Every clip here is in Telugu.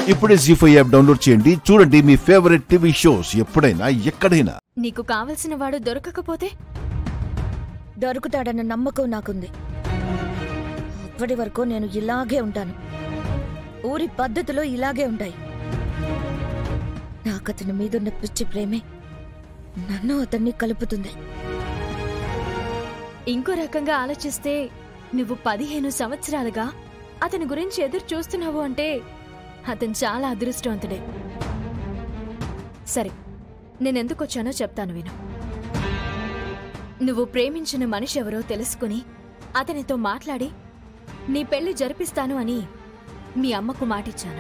ఇప్పుడే జీ ఫైవ్ యాప్ డౌన్లోడ్ చేయండి చూడండి మీ ఫేవరెట్ టీవీ షోస్ ఎప్పుడైనా ఎక్కడైనా నీకు కావలసిన వాడు దొరకకపోతే దొరుకుతాడన్న నమ్మకం నాకుంది అప్పటి వరకు నేను ఇలాగే ఉంటాను ఊరి పద్ధతులు ఇలాగే ఉంటాయి నాకు అతని మీదున్న పిచ్చి ప్రేమే నన్ను అతన్ని కలుపుతుంది ఇంకో రకంగా ఆలోచిస్తే నువ్వు పదిహేను సంవత్సరాలుగా అతని గురించి ఎదురు చూస్తున్నావు అంటే అతను చాలా అదృష్టవంతుడే సరే నేనెందుకు వచ్చానో చెప్తాను విను నువ్వు ప్రేమించిన మనిషి ఎవరో తెలుసుకుని అతనితో మాట్లాడి నీ పెళ్లి జరిపిస్తాను అని మీ అమ్మకు మాటిచ్చాను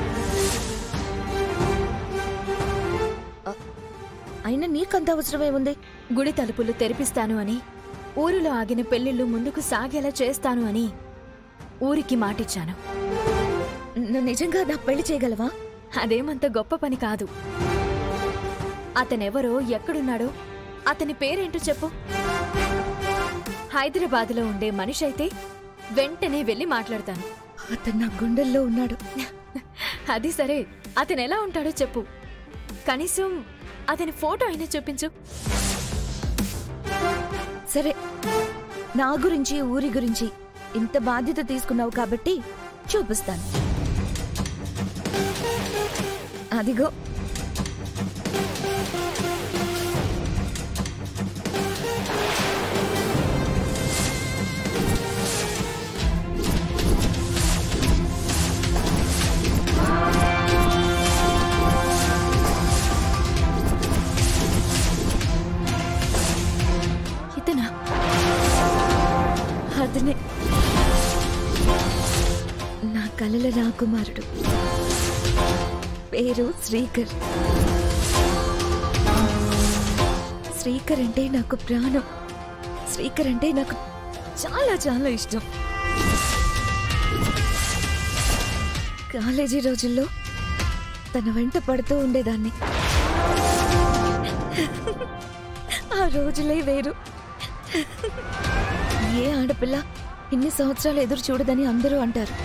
అయినా నీకంత అవసరమేముంది గుడి తలుపులు తెరిపిస్తాను అని ఊరిలో ఆగిన పెళ్లిళ్ళు ముందుకు సాగేలా చేస్తాను అని ఊరికి మాటిచ్చాను నువ్వు నిజంగా నా పెళ్లి చేయగలవా అదేమంత గొప్ప పని కాదు అతనెవరో ఎక్కడున్నాడో అతని పేరేంటో చెప్పు హైదరాబాద్లో ఉండే మనిషి అయితే వెంటనే వెళ్ళి మాట్లాడతాను అతను నా గుండెల్లో ఉన్నాడు అది సరే అతను ఎలా ఉంటాడో చెప్పు కనీసం అతని ఫోటో అయినా చూపించు సరే నా గురించి ఊరి గురించి ఇంత బాధ్యత తీసుకున్నావు కాబట్టి చూపిస్తాను అదిగో ఇతనా అతనే నా కలల రాకుమారుడు పేరు శ్రీకర్ శ్రీకర్ అంటే నాకు ప్రాణం శ్రీకర్ అంటే నాకు చాలా చాలా ఇష్టం కాలేజీ రోజుల్లో తన వెంట పడుతూ ఉండేదాన్ని ఆ రోజులే వేరు ఏ ఆడపిల్ల ఇన్ని సంవత్సరాలు ఎదురు చూడదని అందరూ అంటారు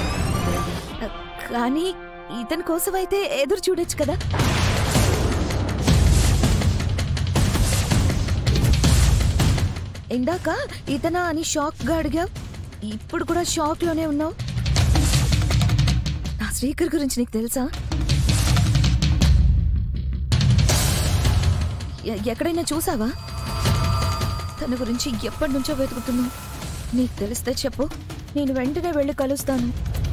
కానీ ఇతని కోసం అయితే ఎదురు చూడొచ్చు కదా ఇందాక ఇతనా అని షాక్ గా అడిగావు ఇప్పుడు కూడా షాక్ లోనే ఉన్నావు నా శ్రీకర్ గురించి నీకు తెలుసా ఎ- ఎక్కడైనా చూసావా తన గురించి ఎప్పటి నుంచో వెతుకుతున్నావు నీకు తెలిస్తే చెప్పు నేను వెంటనే వెళ్ళి కలుస్తాను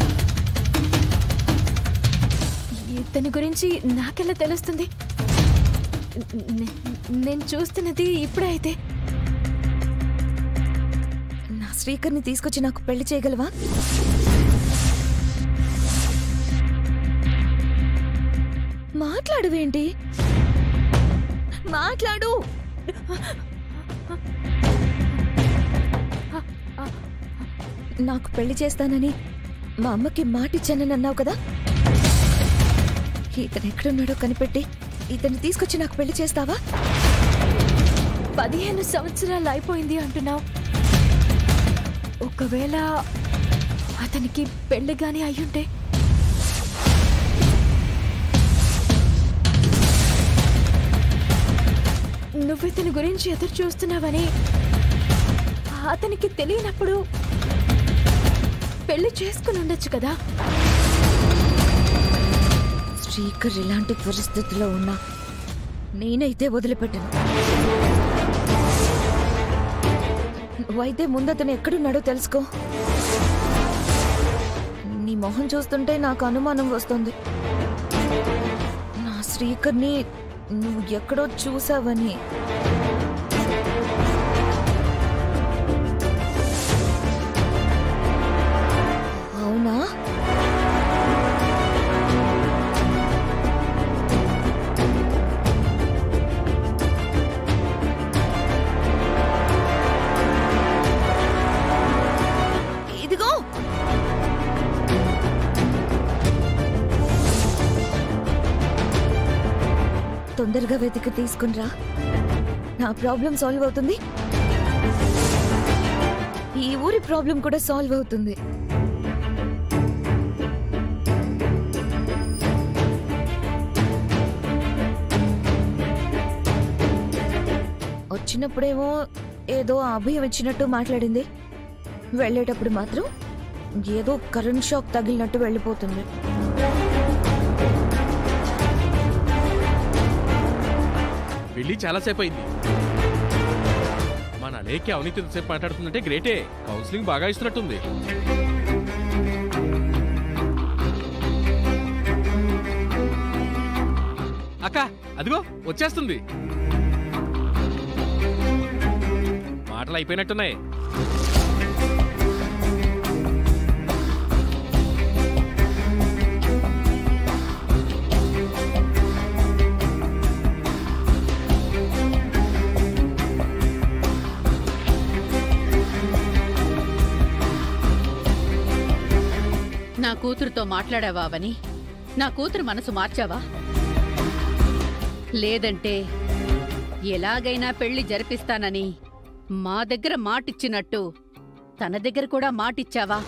ఇతని గురించి నాకెలా తెలుస్తుంది నే- నేను చూస్తున్నది ఇప్పుడే అయితే నా శ్రీకర్ని తీసుకొచ్చి నాకు పెళ్లి చేయగలవా మాట్లాడువేంటి మాట్లాడు నాకు పెళ్లి చేస్తానని మా అమ్మకి మాటిచ్చానని అన్నావు కదా ఇతను ఎక్కడున్నాడో కనిపెట్టి ఇతన్ని తీసుకొచ్చి నాకు పెళ్లి చేస్తావా పదిహేను సంవత్సరాలు అయిపోయింది అంటున్నావు ఒకవేళ అతనికి పెళ్లి గాని అయ్యుంటే నువ్వు ఇతని గురించి ఎదురు చూస్తున్నావని అతనికి తెలియనప్పుడు పెళ్లి చేసుకుని ఉండొచ్చు కదా శ్రీకర్ ఇలాంటి పరిస్థితిలో ఉన్నా నేనైతే వదిలిపెట్టను నువ్వైతే ముందు అతను ఎక్కడున్నాడో తెలుసుకో నీ మొహం చూస్తుంటే నాకు అనుమానం వస్తుంది నా శ్రీకర్ని నువ్వు ఎక్కడో చూసావని అవునా ఇదిగో తొందరగా వెతికి తీసుకునిరా నా ప్రాబ్లం సాల్వ్ అవుతుంది ఈ ఊరి ప్రాబ్లం కూడా సాల్వ్ అవుతుంది వచ్చినప్పుడేమో ఏదో అభయం ఇచ్చినట్టు మాట్లాడింది వెళ్ళేటప్పుడు మాత్రం ఏదో కరెంట్ షాక్ తగిలినట్టు వెళ్ళిపోతుంది వెళ్ళి చాలాసేపు అయింది మన లేఖి అవినీతి సేపు మాట్లాడుతుందంటే గ్రేటే కౌన్సిలింగ్ బాగా ఇస్తున్నట్టుంది అక్క అదిగో వచ్చేస్తుంది మాటలు అయిపోయినట్టున్నాయి నా కూతురుతో మాట్లాడావా అవని నా కూతురు మనసు మార్చావా లేదంటే ఎలాగైనా పెళ్లి జరిపిస్తానని మా దగ్గర మాటిచ్చినట్టు తన దగ్గర కూడా మాటిచ్చావా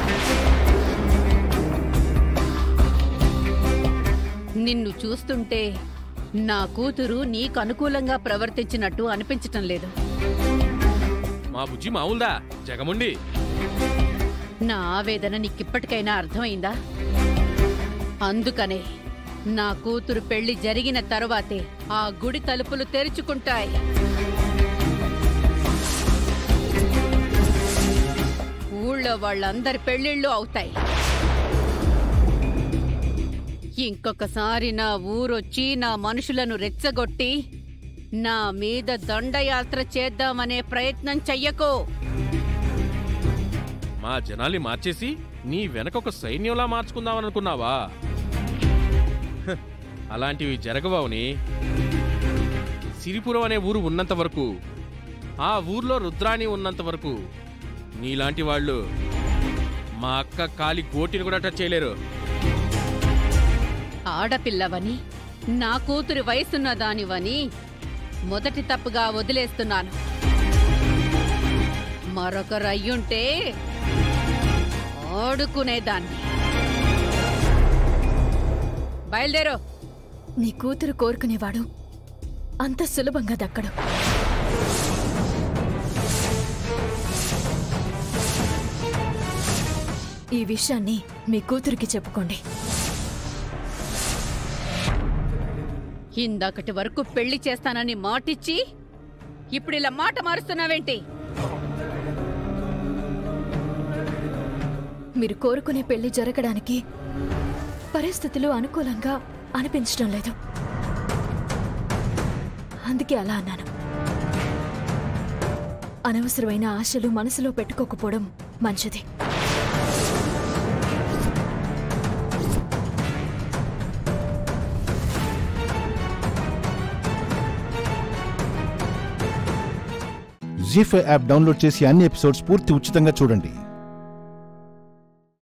నిన్ను చూస్తుంటే నా కూతురు నీకు అనుకూలంగా ప్రవర్తించినట్టు అనిపించటం లేదు మా బుజ్జి మామూలుదా జగముండి నా ఆవేదన నీకిప్పటికైనా అర్థమైందా అందుకనే నా కూతురు పెళ్లి జరిగిన తరువాతే ఆ గుడి తలుపులు తెరుచుకుంటాయి ఊళ్ళో వాళ్ళందరి పెళ్లిళ్ళు అవుతాయి ఇంకొకసారి నా ఊరొచ్చి నా మనుషులను రెచ్చగొట్టి నా మీద దండయాత్ర చేద్దామనే ప్రయత్నం చెయ్యకో మా జనాల్ని మార్చేసి నీ వెనక ఒక సైన్యంలా మార్చుకుందామని అనుకున్నావా హ, అలాంటివి జరగవని సిరిపురం అనే ఊరు ఉన్నంత వరకు ఆ ఊర్లో రుద్రాణి ఉన్నంత వరకు నీలాంటి వాళ్ళు మా అక్క కాలి గోటిని కూడా టచ్ చేయలేరు ఆడపిల్లవని నా కూతురి వయసున్న దానివని మొదటి తప్పుగా వదిలేస్తున్నాను మరొకరు అయ్యుంటే ఆడుకునేదాన్ని బయలుదేరో నీ కూతురు కోరుకునేవాడు అంత సులభంగా దక్కడు ఈ విషయాన్ని మీ కూతురికి చెప్పుకోండి ఇందాకటి వరకు పెళ్లి చేస్తానని మాటిచ్చి ఇప్పుడు ఇలా మాట మారుస్తున్నావేంటి మీరు కోరుకునే పెళ్లి జరగడానికి పరిస్థితులు అనుకూలంగా అనిపించడం లేదు అందుకే అలా అన్నాను అనవసరమైన ఆశలు మనసులో పెట్టుకోకపోవడం మంచిది జీ ఫైవ్ యాప్ డౌన్లోడ్ చేసి అన్ని ఎపిసోడ్స్ పూర్తి ఉచితంగా చూడండి